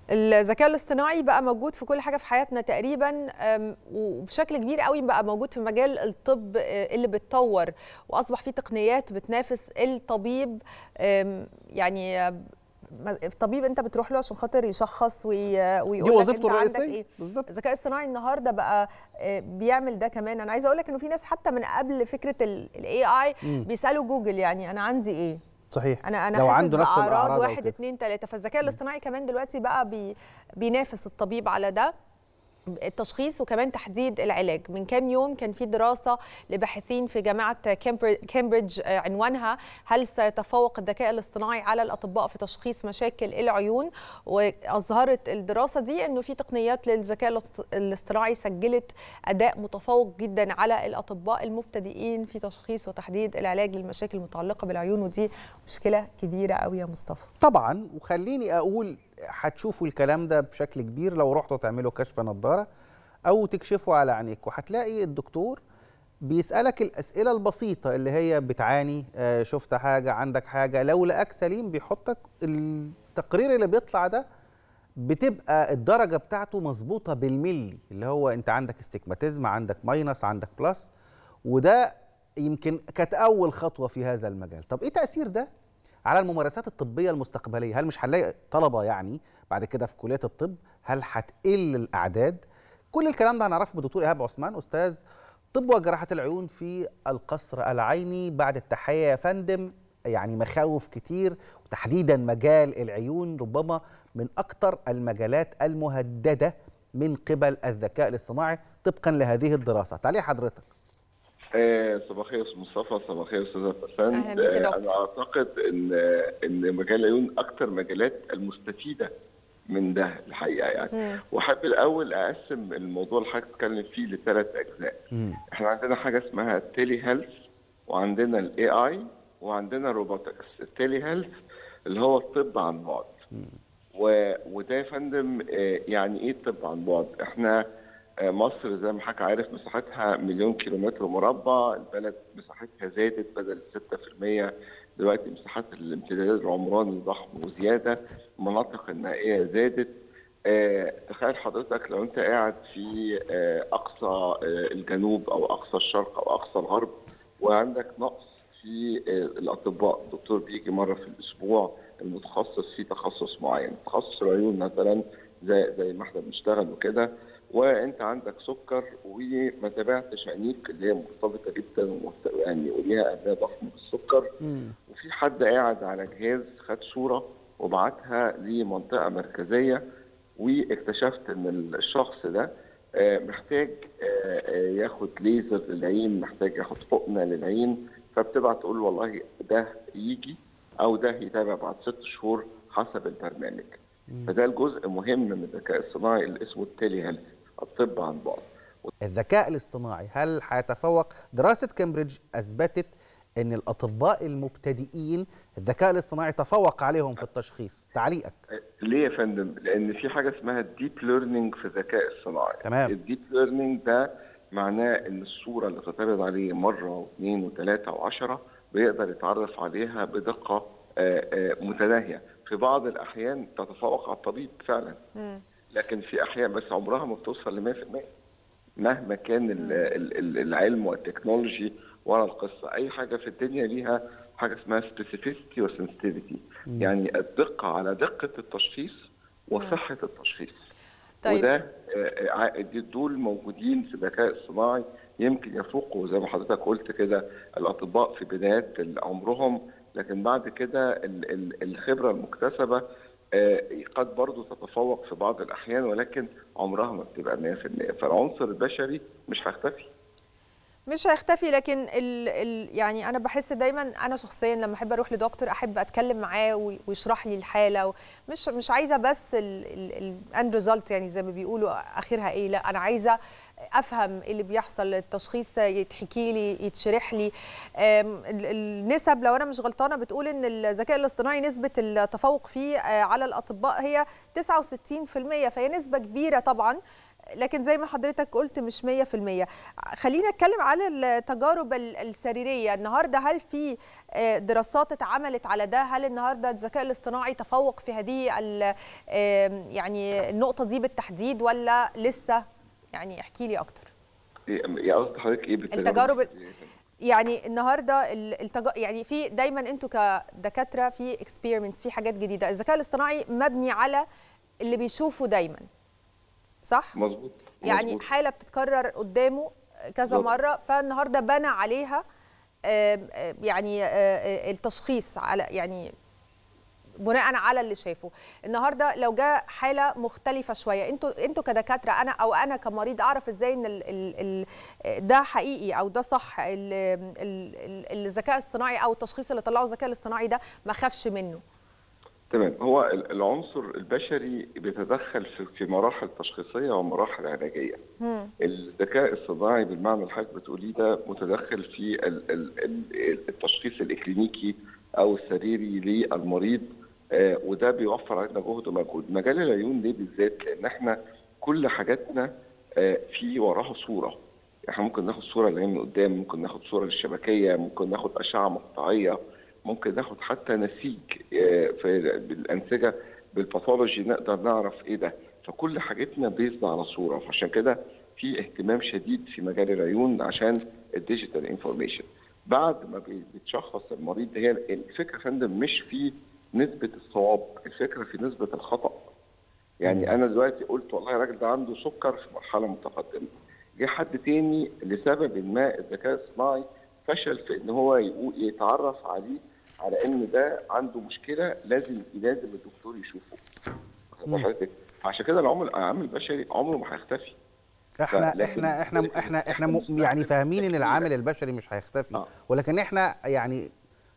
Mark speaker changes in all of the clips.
Speaker 1: الذكاء الاصطناعي بقى موجود في كل حاجه في حياتنا تقريبا وبشكل كبير قوي بقى موجود في مجال الطب اللي بتطور واصبح في تقنيات بتنافس الطبيب يعني الطبيب انت بتروح له عشان خاطر يشخص ويقول لك انت عندك ايه بالظبط الذكاء الصناعي النهارده بقى بيعمل ده كمان انا عايزه اقول لك انه في ناس حتى من قبل فكره الاي اي بيسالوا جوجل يعني انا عندي ايه
Speaker 2: صحيح
Speaker 1: انا انا لو عنده نفس الاعراض واحد اثنين ثلاثه فالذكاء الاصطناعي كمان دلوقتي بقى بي بينافس الطبيب على ده التشخيص وكمان تحديد العلاج من كام يوم كان في دراسة لباحثين في جامعة كامبريدج عنوانها هل سيتفوق الذكاء الاصطناعي على الأطباء في تشخيص مشاكل العيون وأظهرت الدراسة دي أنه في تقنيات للذكاء الاصطناعي سجلت أداء متفوق جدا على الأطباء المبتدئين في تشخيص وتحديد العلاج للمشاكل المتعلقة بالعيون ودي مشكلة كبيرة قوي يا مصطفى
Speaker 2: طبعا وخليني أقول هتشوفوا الكلام ده بشكل كبير لو رحتوا تعملوا كشف نظاره او تكشفوا على عينيك وهتلاقي الدكتور بيسالك الاسئله البسيطه اللي هي بتعاني آه شفت حاجه عندك حاجه لو لقاك سليم بيحطك التقرير اللي بيطلع ده بتبقى الدرجه بتاعته مظبوطه بالملي اللي هو انت عندك استجماتيزم عندك ماينس عندك بلس وده يمكن كانت اول خطوه في هذا المجال طب ايه تاثير ده على الممارسات الطبيه المستقبليه هل مش هنلاقي طلبه يعني بعد كده في كليه الطب هل هتقل الاعداد كل الكلام ده هنعرفه بالدكتور ايهاب عثمان استاذ طب وجراحه العيون في القصر العيني بعد التحيه يا فندم يعني مخاوف كتير وتحديدا مجال العيون ربما من اكثر المجالات المهدده من قبل الذكاء الاصطناعي طبقا لهذه الدراسه تعليق حضرتك
Speaker 3: صباح الخير استاذ مصطفى صباح الخير استاذه فسان انا اعتقد ان ان مجال العيون اكثر مجالات المستفيده من ده الحقيقه يعني واحب الاول اقسم الموضوع اللي حضرتك بتتكلم فيه لثلاث اجزاء مم. احنا عندنا حاجه اسمها تيلي هيلث وعندنا الاي اي وعندنا الروبوتكس التيلي هيلث اللي هو الطب عن بعد و... وده يا فندم يعني ايه الطب عن بعد احنا مصر زي ما حضرتك عارف مساحتها مليون كيلومتر مربع البلد مساحتها زادت بدل 6% دلوقتي مساحات الامتداد العمراني ضخم وزياده المناطق النائيه زادت آه، تخيل حضرتك لو انت قاعد في آه، اقصى آه، الجنوب او اقصى الشرق او اقصى الغرب وعندك نقص في الاطباء الدكتور بيجي مره في الاسبوع المتخصص في تخصص معين تخصص العيون مثلا زي زي ما احنا بنشتغل وكده وانت عندك سكر وما تابعتش عينيك اللي هي مرتبطه جدا يعني وليها اداه ضخمه بالسكر وفي حد قاعد على جهاز خد صوره وبعتها لمنطقه مركزيه واكتشفت ان الشخص ده محتاج ياخد ليزر للعين محتاج ياخد حقنه للعين فبتبعت تقول والله ده يجي او ده يتابع بعد ست شهور حسب البرنامج فده الجزء مهم من الذكاء الصناعي اللي اسمه التيلي هيلث الطب عن بعد
Speaker 2: الذكاء الاصطناعي هل هيتفوق دراسه كامبريدج اثبتت ان الاطباء المبتدئين الذكاء الاصطناعي تفوق عليهم في التشخيص تعليقك
Speaker 3: ليه يا فندم لان في حاجه اسمها الديب ليرنينج في الذكاء الصناعي
Speaker 2: تمام
Speaker 3: الديب ليرنينج ده معناه ان الصوره اللي تتعرض عليه مره واثنين وثلاثه وعشرة بيقدر يتعرف عليها بدقه متناهيه في بعض الاحيان تتفوق على الطبيب فعلا
Speaker 1: مم.
Speaker 3: لكن في احيان بس عمرها ما بتوصل ل 100% مهما كان ال ال العلم والتكنولوجي ورا القصه اي حاجه في الدنيا ليها حاجه اسمها سبيسيفيستي وسنسيتيفيتي يعني الدقه على دقه التشخيص وصحه التشخيص
Speaker 1: طيب.
Speaker 3: وده دول موجودين في الذكاء الصناعي يمكن يفوقوا زي ما حضرتك قلت كده الاطباء في بدايات عمرهم لكن بعد كده الخبره المكتسبه قد برضه تتفوق في بعض الاحيان ولكن عمرها ما بتبقى 100% فالعنصر البشري مش هيختفي
Speaker 1: مش هيختفي لكن ال ال يعني انا بحس دايما انا شخصيا لما احب اروح لدكتور احب اتكلم معاه ويشرح لي الحاله مش مش عايزه بس الاند ريزلت يعني زي ما بيقولوا اخرها ايه لا انا عايزه افهم اللي بيحصل التشخيص يتحكي لي يتشرح لي النسب لو انا مش غلطانه بتقول ان الذكاء الاصطناعي نسبه التفوق فيه على الاطباء هي 69% فهي نسبه كبيره طبعا لكن زي ما حضرتك قلت مش 100% خلينا نتكلم على التجارب السريريه النهارده هل في دراسات اتعملت على ده هل النهارده الذكاء الاصطناعي تفوق في هذه يعني النقطه دي بالتحديد ولا لسه يعني احكي لي اكتر
Speaker 3: يا قصد حضرتك ايه
Speaker 1: التجارب يعني النهارده التج... يعني في دايما انتوا كدكاتره في اكسبيرمنتس في حاجات جديده الذكاء الاصطناعي مبني على اللي بيشوفه دايما صح
Speaker 3: مظبوط
Speaker 1: يعني
Speaker 3: مزبوط.
Speaker 1: حاله بتتكرر قدامه كذا
Speaker 3: بالضبط.
Speaker 1: مره فالنهارده بنى عليها يعني التشخيص على يعني بناء على اللي شافه النهارده لو جاء حاله مختلفه شويه انتوا انتوا كدكاتره انا او انا كمريض اعرف ازاي ان ال ال ال ده حقيقي او ده صح الذكاء الاصطناعي او التشخيص اللي طلعه الذكاء الاصطناعي ده ما خافش منه
Speaker 3: تمام هو العنصر البشري بيتدخل في في مراحل تشخيصيه ومراحل علاجيه الذكاء الصناعي بالمعنى اللي حضرتك بتقوليه ده متدخل في التشخيص الاكلينيكي او السريري للمريض آه وده بيوفر علينا جهد ومجهود مجال العيون ليه بالذات لان احنا كل حاجاتنا آه في وراها صوره احنا ممكن ناخد صوره للعين من قدام ممكن ناخد صوره للشبكيه ممكن ناخد اشعه مقطعيه ممكن ناخد حتى نسيج آه في بالانسجه بالباثولوجي نقدر نعرف ايه ده فكل حاجتنا بيزد على صوره فعشان كده في اهتمام شديد في مجال العيون عشان الديجيتال انفورميشن بعد ما بيتشخص المريض هي الفكره يا فندم مش في نسبه الصواب الفكره في نسبه الخطا يعني انا دلوقتي قلت والله الراجل ده عنده سكر في مرحله متقدمه جه حد تاني لسبب ما الذكاء الصناعي فشل في ان هو يتعرف عليه على ان ده عنده مشكله لازم لازم الدكتور يشوفه حضرتك عشان كده العمل العامل البشري عمره ما هيختفي
Speaker 2: احنا احنا احنا احنا احنا م... يعني فاهمين ان العامل البشري مش هيختفي آه. ولكن احنا يعني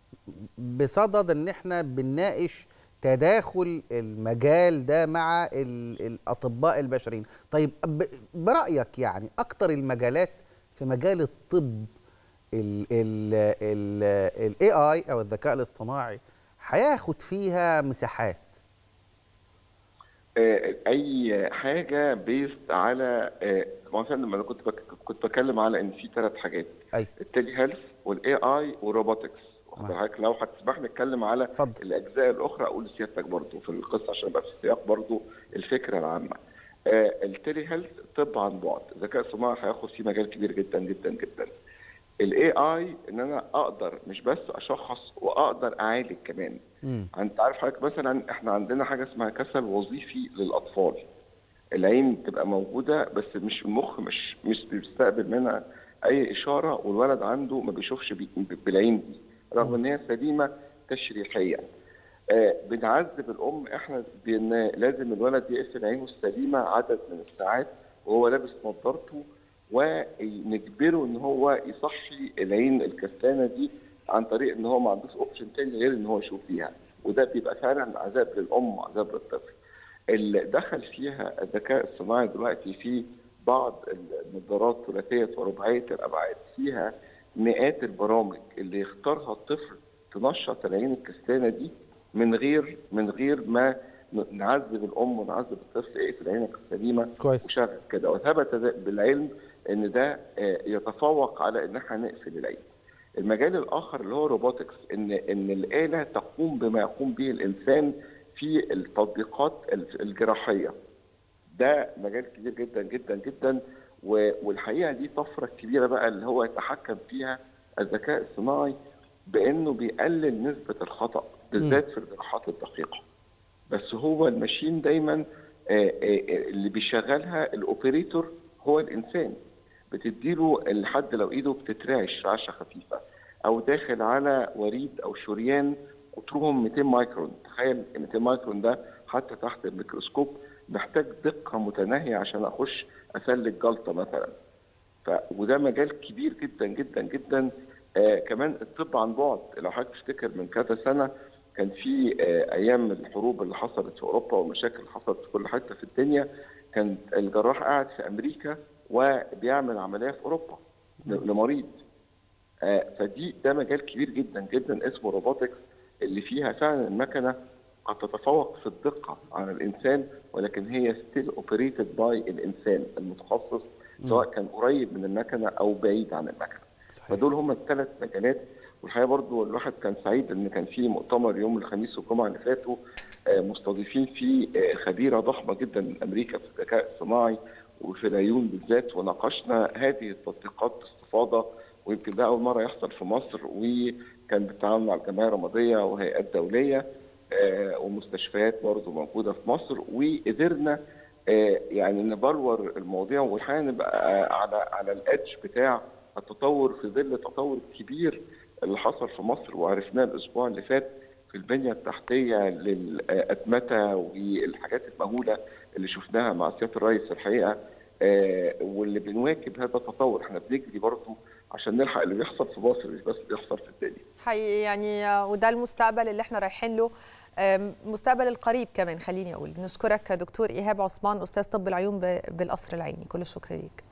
Speaker 2: بصدد ان احنا بنناقش تداخل المجال ده مع ال... الاطباء البشريين طيب ب... برايك يعني اكتر المجالات في مجال الطب الاي اي او الذكاء الاصطناعي هياخد فيها مساحات
Speaker 3: اي حاجه بيست على مثلا لما انا كنت بك... كنت بتكلم على ان في ثلاث حاجات
Speaker 2: أي.
Speaker 3: التيلي هيلث والاي اي والروبوتكس حضرتك لو هتسمح لي اتكلم على
Speaker 2: فضل.
Speaker 3: الاجزاء الاخرى اقول لسيادتك برضو في القصه عشان ابقى في سياق برضو الفكره العامه آه التيلي هيلث طب عن بعد الذكاء الصناعي هياخد فيه مجال كبير جدا جدا جدا الاي اي ان انا اقدر مش بس اشخص واقدر اعالج كمان
Speaker 2: مم.
Speaker 3: انت عارف حضرتك مثلا احنا عندنا حاجه اسمها كسل وظيفي للاطفال العين بتبقى موجوده بس مش المخ مش مش بيستقبل منها اي اشاره والولد عنده ما بيشوفش بي بالعين دي رغم ان هي سليمه تشريحيا آه بنعذب الام احنا بان لازم الولد يقفل عينه السليمه عدد من الساعات وهو لابس نظارته ونجبره ان هو يصحي العين الكسلانه دي عن طريق ان هو ما عندوش اوبشن تاني غير ان هو يشوف فيها وده بيبقى فعلا عذاب للام وعذاب للطفل. اللي دخل فيها الذكاء الصناعي دلوقتي في بعض النظارات ثلاثيه ورباعيه الابعاد فيها مئات البرامج اللي يختارها الطفل تنشط العين الكسلانه دي من غير من غير ما نعذب الام ونعذب الطفل اقفل عينك السليمه
Speaker 2: كويس
Speaker 3: وشغل كده وثبت بالعلم ان ده يتفوق على ان احنا نقفل العين. المجال الاخر اللي هو روبوتكس ان ان الاله تقوم بما يقوم به الانسان في التطبيقات الجراحيه. ده مجال كبير جدا جدا جدا والحقيقه دي طفره كبيره بقى اللي هو يتحكم فيها الذكاء الصناعي بانه بيقلل نسبه الخطا بالذات في الجراحات الدقيقه. بس هو الماشين دايما اللي بيشغلها الاوبريتور هو الانسان بتديله لحد لو ايده بتترعش رعشه خفيفه او داخل على وريد او شريان قطرهم 200 مايكرون تخيل 200 مايكرون ده حتى تحت الميكروسكوب محتاج دقه متناهيه عشان اخش اسلك جلطه مثلا ف وده مجال كبير جدا جدا جدا آه كمان الطب عن بعد لو حضرتك تفتكر من كذا سنه كان في آه ايام الحروب اللي حصلت في اوروبا والمشاكل اللي حصلت في كل حته في الدنيا كان الجراح قاعد في امريكا وبيعمل عمليه في اوروبا لمريض آه فدي ده مجال كبير جدا جدا اسمه روبوتكس اللي فيها فعلا المكنه قد تتفوق في الدقه على الانسان ولكن هي ستيل اوبريتد باي الانسان المتخصص سواء كان قريب من المكنه او بعيد عن المكنه. صحيح. فدول هم الثلاث مجالات والحقيقه برضو الواحد كان سعيد ان كان في مؤتمر يوم الخميس والجمعه اللي فاتوا مستضيفين فيه خبيره ضخمه جدا من امريكا في الذكاء الصناعي وفي العيون بالذات وناقشنا هذه التطبيقات باستفاضه ويمكن ده اول مره يحصل في مصر وكان بالتعاون مع الجمعيه الرماديه وهيئات دوليه ومستشفيات برضه موجوده في مصر وقدرنا يعني نبلور المواضيع والحقيقه نبقى على على الادج بتاع التطور في ظل التطور الكبير اللي حصل في مصر وعرفناه الاسبوع اللي فات في البنيه التحتيه للاتمته والحاجات المهوله اللي شفناها مع سياده الرئيس الحقيقه واللي بنواكب هذا التطور احنا بنجري برضه عشان نلحق اللي بيحصل في مصر مش بس بيحصل في الدنيا.
Speaker 1: حقيقي يعني وده المستقبل اللي احنا رايحين له مستقبل القريب كمان خليني اقول نشكرك دكتور ايهاب عثمان استاذ طب العيون بالقصر العيني كل الشكر ليك